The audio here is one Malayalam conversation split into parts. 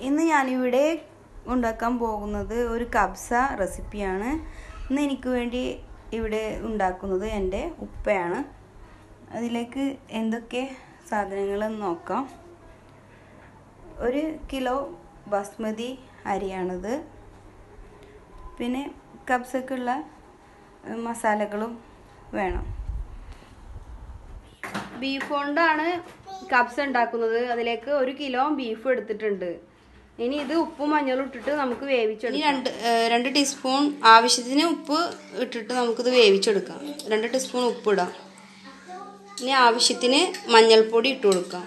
ഇന്ന് ഞാനിവിടെ ഉണ്ടാക്കാൻ പോകുന്നത് ഒരു കബ്സ റെസിപ്പിയാണ് ഇന്ന് എനിക്ക് വേണ്ടി ഇവിടെ ഉണ്ടാക്കുന്നത് എൻ്റെ ഉപ്പയാണ് അതിലേക്ക് എന്തൊക്കെ സാധനങ്ങളെന്ന് നോക്കാം ഒരു കിലോ ബസ്മതി അരിയാണിത് പിന്നെ കബ്സക്കുള്ള മസാലകളും വേണം ബീഫ് കൊണ്ടാണ് കബ്സ ഉണ്ടാക്കുന്നത് അതിലേക്ക് ഒരു കിലോ ബീഫ് എടുത്തിട്ടുണ്ട് ഇനി ഇത് ഉപ്പും മഞ്ഞളും ഇട്ടിട്ട് നമുക്ക് ഇനി വേവിച്ചെടുക്കാം രണ്ട് ഏഹ് രണ്ട് ടീസ്പൂൺ ആവശ്യത്തിന് ഉപ്പ് ഇട്ടിട്ട് നമുക്കിത് വേവിച്ചെടുക്കാം രണ്ട് ടീസ്പൂൺ ഉപ്പ് ഇടാം ഇനി ആവശ്യത്തിന് മഞ്ഞൾപ്പൊടി ഇട്ട് കൊടുക്കാം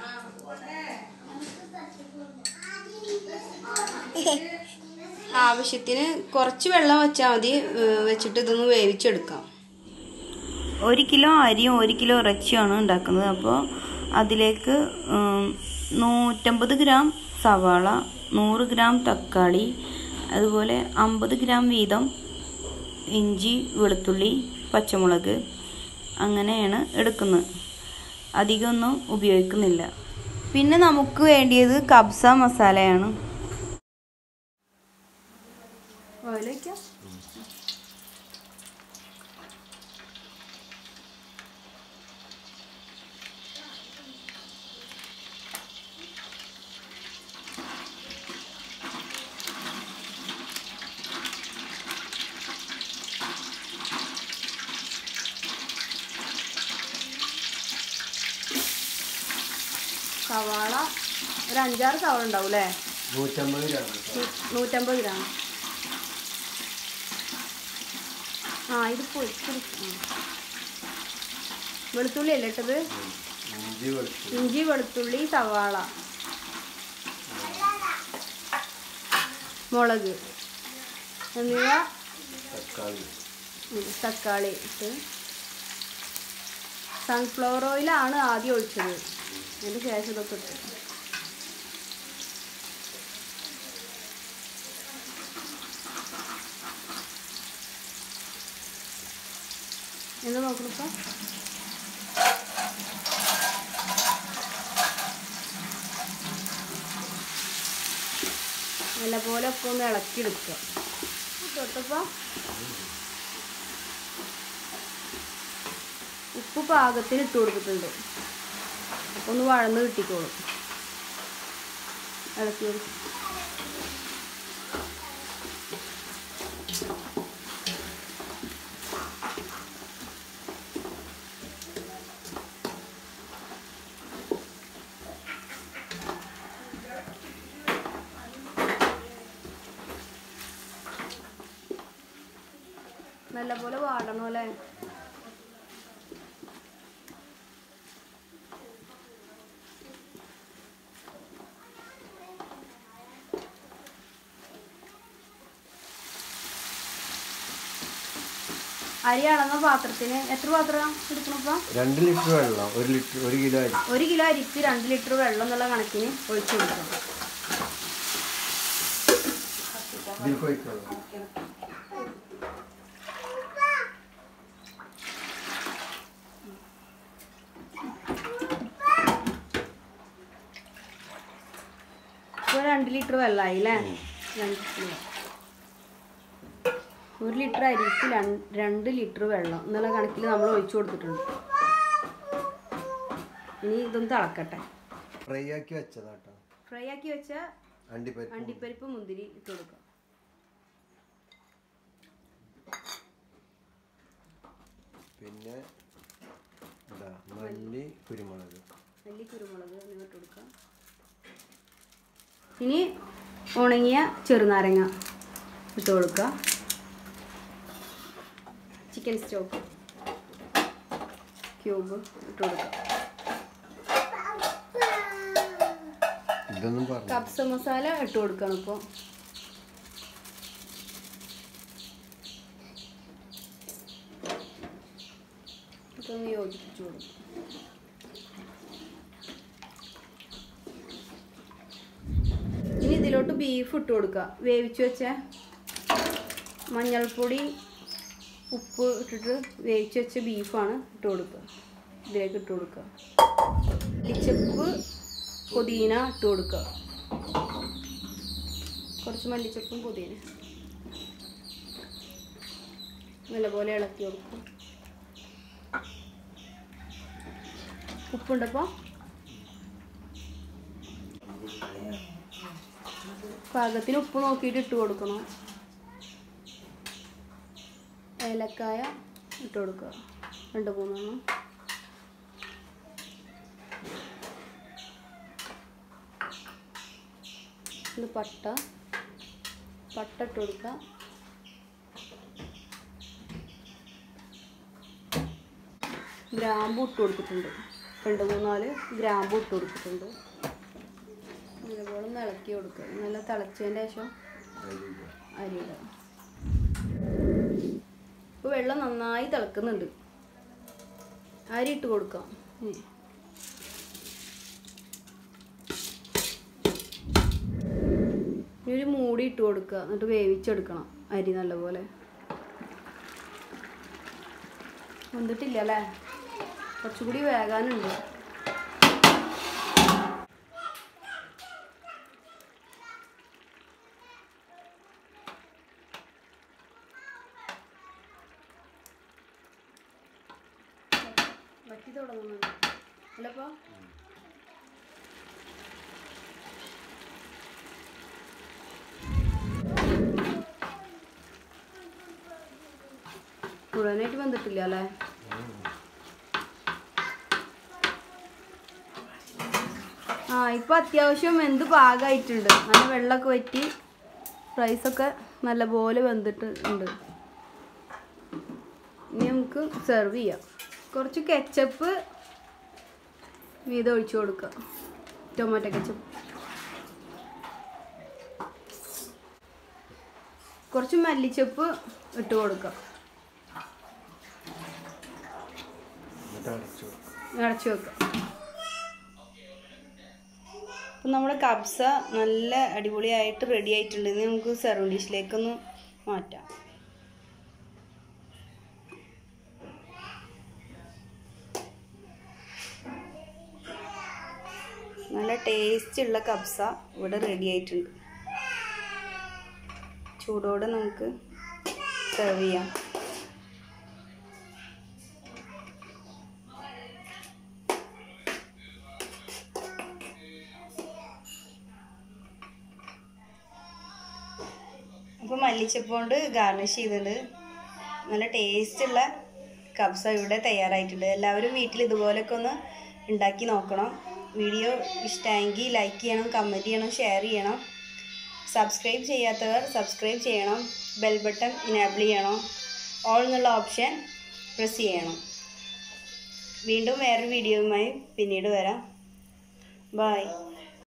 ആവശ്യത്തിന് കുറച്ച് വെള്ളം വെച്ചാൽ മതി ഏഹ് വെച്ചിട്ട് ഇതൊന്ന് വേവിച്ചെടുക്കാം ഒരു കിലോ അരിയും ഒരു കിലോ ഇറച്ചിയുമാണ് ഉണ്ടാക്കുന്നത് അപ്പോൾ അതിലേക്ക് ഉം, നൂറ്റമ്പത് ഗ്രാം സവാള നൂറ് ഗ്രാം തക്കാളി അതുപോലെ അമ്പത് ഗ്രാം വീതം ഇഞ്ചി വെളുത്തുള്ളി പച്ചമുളക് അങ്ങനെയാണ് എടുക്കുന്നത് അധികമൊന്നും ഉപയോഗിക്കുന്നില്ല പിന്നെ നമുക്ക് വേണ്ടിയത് കബ്സ മസാലയാണ് ഓയിലൊഴിക്കാം സവാള ഒരു അഞ്ചാറ് സവാള ഉണ്ടാവും അല്ലേ നൂറ്റമ്പത് ഗ്രാം നൂ- നൂറ്റമ്പത് ഗ്രാം ആ ഇത് പോയി വെളുത്തുള്ളി അല്ലേ ഇട്ടത് ഇഞ്ചി വെളുത്തു ഇഞ്ചി വെളുത്തുള്ളി സവാള മുളക് എന്നിവ തക്കാളി ഉം, തക്കാളി ഇട്ട് സൺഫ്ലവർ ഓയിലാണ് ആദ്യം ഒഴിച്ചത് അതിന് ശേഷം ഇതൊക്കെ ഇട്ട് എന്താ നോക്കണിപ്പോ നല്ലപോലെ ഒക്കെ ഒന്ന് ഇളക്കിയെടുക്കുക തൊട്ടപ്പോൾ ഉപ്പ് പാകത്തിന് ഇട്ട് കൊടുത്തിട്ടുണ്ട് അപ്പോൾ ഒന്ന് വഴന്ന് കിട്ടിക്കോളും ഇളക്കി കൊടുക്കും നല്ലപോലെ വാടണം അല്ലേ അരി അളന്ന പാത്രത്തിന് എത്ര പാത്രം എടുക്കണപ്പോ രണ്ട് ലിറ്റർ വെള്ളം ഒരു ലിറ്റർ ഒരു കിലോ അരി ഒരു കിലോ അരിക്ക് രണ്ട് ലിറ്റർ വെള്ളം എന്നുള്ള കണക്കിന് ഒഴിച്ചു കൊടുക്കണം ഇതിൽ പോയിക്കോളൂ ഇപ്പോൾ രണ്ട് ലിറ്റർ വെള്ളമായി അല്ലേ രണ്ട് കിലോ ഒരു ലിറ്റർ അരിക്ക് രണ്ട് രണ്ട് ലിറ്റർ വെള്ളം എന്നുള്ള കണക്കിൽ നമ്മൾ ഒഴിച്ചു കൊടുത്തിട്ടുണ്ട് ഇനി ഇതൊന്ന് തിളക്കട്ടെ ഫ്രൈ ആക്കി വെച്ചതാട്ടോ ഫ്രൈ ആക്കി വെച്ച അണ്ടിപ്പരിപ്പ് അണ്ടിപ്പരിപ്പ് മുന്തിരി ഇട്ട് കൊടുക്കാം പിന്നെ എന്താ മല്ലി കുരുമുളക് മല്ലി കുരുമുളക് എന്നിവ ഇട്ട് കൊടുക്കാം ഇനി ഉണങ്ങിയ ചെറുനാരങ്ങ ഇട്ട് കൊടുക്കുക ചിക്കൻ സ്റ്റോക്ക് ക്യൂബ് ഇട്ട് കൊടുക്കുക ഇതൊന്നും പറഞ്ഞു കപ്സ മസാല ഇട്ട് കൊടുക്കണം ഇപ്പോൾ ഇതൊന്ന് യോജിപ്പിച്ചു കൊടുക്കും ഇനി ഇതിലോട്ട് ബീഫ് ഇട്ട് കൊടുക്കുക വേവിച്ച് വെച്ച മഞ്ഞൾപ്പൊടി ഉപ്പ് ഇട്ടിട്ട് വേവിച്ച് വെച്ച ബീഫാണ് ഇട്ട് കൊടുക്കുക ഇതിലേക്ക് ഇട്ട് കൊടുക്കുക മല്ലിച്ചപ്പ് പുതിന ഇട്ട് കൊടുക്കുക കുറച്ച് മല്ലിച്ചപ്പും പുതിന നല്ലപോലെ ഇളക്കി കൊടുക്കും ഉപ്പുണ്ടപ്പോൾ പാകത്തിന് ഉപ്പ് നോക്കിയിട്ട് ഇട്ട് കൊടുക്കണം ഏലക്കായ ഇട്ട് കൊടുക്കുക രണ്ട് മൂന്നെണ്ണം ഇത് പട്ട പട്ട ഇട്ട് കൊടുക്കുക ഗ്രാമ്പു ഇട്ട് കൊടുത്തിട്ടുണ്ട് രണ്ട് മൂന്നാല് ഗ്രാമ്പു ഇട്ട് കൊടുത്തിട്ടുണ്ട് ഇതുപോലെ ഒന്ന് ഇളക്കി കൊടുക്കുക നല്ല തിളച്ചതിൻ്റെ ശേഷം അരിയിടുക ഇപ്പോൾ വെള്ളം നന്നായി തിളക്കുന്നുണ്ട് അരി ഇട്ട് കൊടുക്കാം ഇനി. ഇനി ഒരു മൂടി ഇട്ട് കൊടുക്കുക എന്നിട്ട് വേവിച്ചെടുക്കണം അരി നല്ലപോലെ വന്നിട്ടില്ല അല്ലേ കുറച്ചുകൂടി വേകാനുണ്ട് വറ്റി തുടങ്ങുന്നുണ്ട് അല്ലപ്പോ മുഴുവനായിട്ട് വന്നിട്ടില്ല അല്ലേ ആ ഇപ്പൊ അത്യാവശ്യം എന്ത് പാകമായിട്ടുണ്ട് നല്ല വെള്ളമൊക്കെ വറ്റി റൈസൊക്കെ നല്ലപോലെ വെന്തിട്ട് ഉണ്ട് ഇനി നമുക്ക് സെർവ് ചെയ്യാം കുറച്ച് കെച്ചപ്പ് വീതം ഒഴിച്ചു കൊടുക്കുക ടൊമാറ്റോ കെച്ചപ്പ് കുറച്ച് മല്ലിച്ചപ്പ് ഇട്ട് കൊടുക്കുക എന്നിട്ട് അടച്ചു കൊടുക്കും അടച്ചു വെക്കുക അപ്പം നമ്മുടെ കബ്സ നല്ല അടിപൊളിയായിട്ട് റെഡി ആയിട്ടുണ്ട് ഇനി നമുക്ക് സെർവ് ഡിഷിലേക്കൊന്ന് മാറ്റാം നല്ല ടേസ്റ്റ് ഉള്ള കബ്സ ഇവിടെ റെഡി ആയിട്ടുണ്ട് ചൂടോടെ നമുക്ക് സെർവ് ചെയ്യാം അപ്പോൾ മല്ലിച്ചപ്പ് കൊണ്ട് ഗാർണിഷ് ചെയ്തിട്ടുണ്ട് നല്ല ടേസ്റ്റുള്ള കബ്സ ഇവിടെ തയ്യാറായിട്ടുണ്ട് എല്ലാവരും വീട്ടിൽ ഇതുപോലൊക്കെ ഒന്ന് ഉണ്ടാക്കി നോക്കണം വീഡിയോ ഇഷ്ടമായെങ്കിൽ ലൈക്ക് ചെയ്യണം കമൻറ്റ് ചെയ്യണം ഷെയർ ചെയ്യണം സബ്സ്ക്രൈബ് ചെയ്യാത്തവർ സബ്സ്ക്രൈബ് ചെയ്യണം ബെൽ ബട്ടൺ ഇനേബിൾ ചെയ്യണം ഓൾ എന്നുള്ള ഓപ്ഷൻ പ്രസ് ചെയ്യണം വീണ്ടും വേറൊരു വീഡിയോയുമായി പിന്നീട് വരാം ബൈ